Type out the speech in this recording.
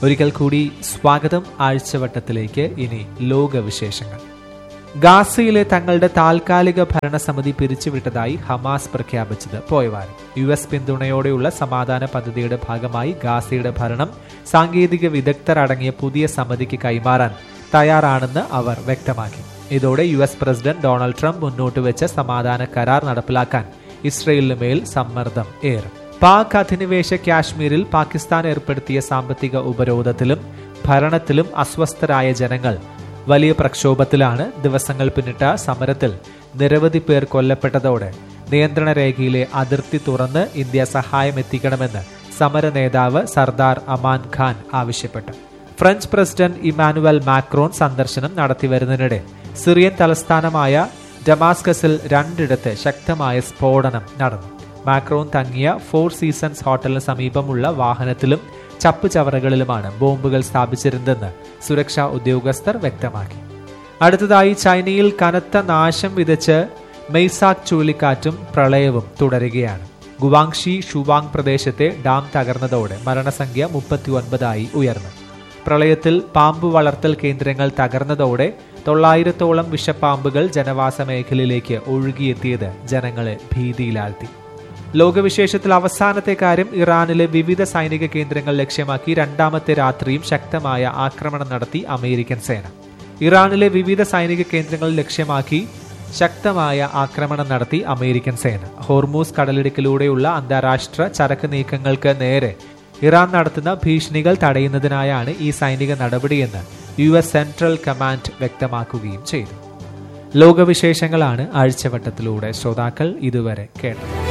ഒരിക്കൽ കൂടി സ്വാഗതം ആഴ്ചവട്ടത്തിലേക്ക് ഇനി ലോകവിശേഷങ്ങൾ ഗാസയിലെ തങ്ങളുടെ താൽക്കാലിക ഭരണസമിതി പിരിച്ചുവിട്ടതായി ഹമാസ് പ്രഖ്യാപിച്ചത് പോയവാരം യു എസ് പിന്തുണയോടെയുള്ള സമാധാന പദ്ധതിയുടെ ഭാഗമായി ഗാസയുടെ ഭരണം സാങ്കേതിക വിദഗ്ധർ അടങ്ങിയ പുതിയ സമിതിക്ക് കൈമാറാൻ തയ്യാറാണെന്ന് അവർ വ്യക്തമാക്കി ഇതോടെ U S president Donald Trump മുന്നോട്ട് വെച്ച സമാധാന കരാർ നടപ്പിലാക്കാൻ ഇസ്രയേലിന് മേൽ സമ്മർദ്ദം ഏറും പാക് അധിനിവേശ കാശ്മീരിൽ പാകിസ്ഥാൻ ഏർപ്പെടുത്തിയ സാമ്പത്തിക ഉപരോധത്തിലും ഭരണത്തിലും അസ്വസ്ഥരായ ജനങ്ങൾ വലിയ പ്രക്ഷോഭത്തിലാണ് ദിവസങ്ങൾ പിന്നിട്ട സമരത്തിൽ നിരവധി പേർ കൊല്ലപ്പെട്ടതോടെ നിയന്ത്രണ രേഖയിലെ അതിർത്തി തുറന്ന് ഇന്ത്യ സഹായം എത്തിക്കണമെന്ന് സമര നേതാവ് സർദാർ അമാൻ ഖാൻ ആവശ്യപ്പെട്ടു ഫ്രഞ്ച് പ്രസിഡന്റ് ഇമാനുവൽ മാക്രോൺ സന്ദർശനം നടത്തിവരുന്നതിനിടെ സിറിയൻ തലസ്ഥാനമായ ഡമാസ്കസിൽ രണ്ടിടത്ത് ശക്തമായ സ്ഫോടനം നടന്നു മാക്രോൺ തങ്ങിയ ഫോർ സീസൺസ് ഹോട്ടലിന് സമീപമുള്ള വാഹനത്തിലും ചപ്പുചവറുകളിലുമാണ് ബോംബുകൾ സ്ഥാപിച്ചിരുന്നതെന്ന് സുരക്ഷാ ഉദ്യോഗസ്ഥർ വ്യക്തമാക്കി അടുത്തതായി ചൈനയിൽ കനത്ത നാശം വിതച്ച് മെയ്സാക് ചുഴലിക്കാറ്റും പ്രളയവും തുടരുകയാണ് ഗുവാങ്ഷി ഷുവാങ് പ്രദേശത്തെ ഡാം തകർന്നതോടെ മരണസംഖ്യ മുപ്പത്തി ഒൻപതായി ഉയർന്നു പ്രളയത്തിൽ പാമ്പ് വളർത്തൽ കേന്ദ്രങ്ങൾ തകർന്നതോടെ തൊള്ളായിരത്തോളം വിഷപ്പാമ്പുകൾ ജനവാസ മേഖലയിലേക്ക് ഒഴുകിയെത്തിയത് ജനങ്ങളെ ഭീതിയിലാഴ്ത്തി ലോകവിശേഷത്തിൽ അവസാനത്തെ കാര്യം ഇറാനിലെ വിവിധ സൈനിക കേന്ദ്രങ്ങൾ ലക്ഷ്യമാക്കി രണ്ടാമത്തെ രാത്രിയും ശക്തമായ ആക്രമണം നടത്തി അമേരിക്കൻ സേന ഇറാനിലെ വിവിധ സൈനിക കേന്ദ്രങ്ങൾ ലക്ഷ്യമാക്കി ശക്തമായ ആക്രമണം നടത്തി അമേരിക്കൻ സേന ഹോർമൂസ് കടലിടുക്കിലൂടെയുള്ള അന്താരാഷ്ട്ര ചരക്ക് നീക്കങ്ങൾക്ക് നേരെ ഇറാൻ നടത്തുന്ന ഭീഷണികൾ തടയുന്നതിനായാണ് ഈ സൈനിക നടപടിയെന്ന് യു എസ് സെൻട്രൽ കമാൻഡ് വ്യക്തമാക്കുകയും ചെയ്തു ലോകവിശേഷങ്ങളാണ് ആഴ്ചവട്ടത്തിലൂടെ ശ്രോതാക്കൾ ഇതുവരെ കേട്ടത്